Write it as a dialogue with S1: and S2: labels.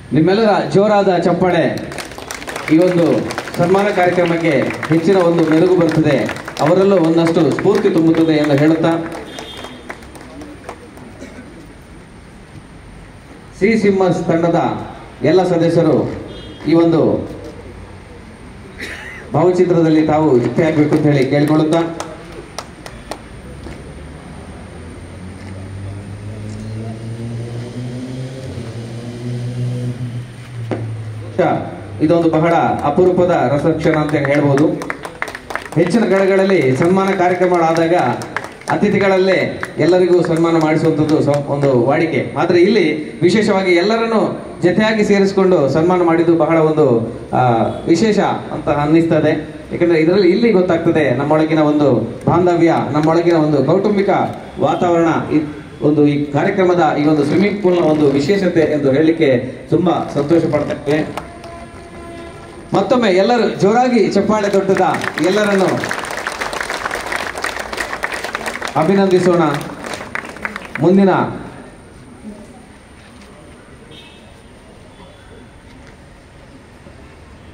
S1: ನಿಮ್ಮೆಲ್ಲರ ಜೋರಾದ ಚಪ್ಪಾಳೆ ಈ ಒಂದು ಸನ್ಮಾನ ಕಾರ್ಯಕ್ರಮಕ್ಕೆ ಹೆಚ್ಚಿನ ಒಂದು ಮೆರುಗು ಬರುತ್ತದೆ ಅವರಲ್ಲೂ ಒಂದಷ್ಟು ಸ್ಫೂರ್ತಿ ತುಂಬುತ್ತದೆ ಎಂದು ಹೇಳುತ್ತಾ ಸಿ ಸಿಂಹಸ್ ತಂಡದ ಎಲ್ಲ ಸದಸ್ಯರು ಈ ಒಂದು ಭಾವಚಿತ್ರದಲ್ಲಿ ತಾವು ಜೊತೆಯಾಗಬೇಕು ಅಂತ ಹೇಳಿ ಕೇಳಿಕೊಳ್ಳುತ್ತಾ ಬಹುಶಃ ಇದೊಂದು ಬಹಳ ಅಪರೂಪದ ರಸಕ್ಷಣ ಅಂತ ಹೇಳ್ಬೋದು ಹೆಚ್ಚಿನ ಕಡೆಗಳಲ್ಲಿ ಸನ್ಮಾನ ಕಾರ್ಯಕ್ರಮಗಳಾದಾಗ ಅತಿಥಿಗಳಲ್ಲೇ ಎಲ್ಲರಿಗೂ ಸನ್ಮಾನ ಮಾಡಿಸುವಂಥದ್ದು ಸ- ಒಂದು ವಾಡಿಕೆ ಆದರೆ ಇಲ್ಲಿ ವಿಶೇಷವಾಗಿ ಎಲ್ಲರನ್ನು ಜೊತೆಯಾಗಿ ಸೇರಿಸಿಕೊಂಡು ಸನ್ಮಾನ ಮಾಡಿದ್ದು ಬಹಳ ಒಂದು ಆ, ವಿಶೇಷ ಅಂತ ಅನ್ನಿಸ್ತದೆ ಯಾಕಂದ್ರೆ ಇದರಲ್ಲಿ ಇಲ್ಲಿ ಗೊತ್ತಾಗ್ತದೆ ನಮ್ಮೊಳಗಿನ ಒಂದು ಬಾಂಧವ್ಯ ನಮ್ಮೊಳಗಿನ ಒಂದು ಕೌಟುಂಬಿಕ ವಾತಾವರಣ ಈ ಒಂದು ಈ ಕಾರ್ಯಕ್ರಮದ ಈ ಒಂದು ಸ್ವಿಮ್ಮಿಂಗ್ ಪೂಲ್ನ ಒಂದು ವಿಶೇಷತೆ ಎಂದು ಹೇಳಲಿಕ್ಕೆ ತುಂಬಾ ಸಂತೋಷ ಪಡ್ತೇವೆ ಮತ್ತೊಮ್ಮೆ ಎಲ್ಲರೂ ಜೋರಾಗಿ ಚಪ್ಪಾಳೆ ದೊಡ್ಡದ ಎಲ್ಲರನ್ನು ಅಭಿನಂದಿಸೋಣ ಮುಂದಿನ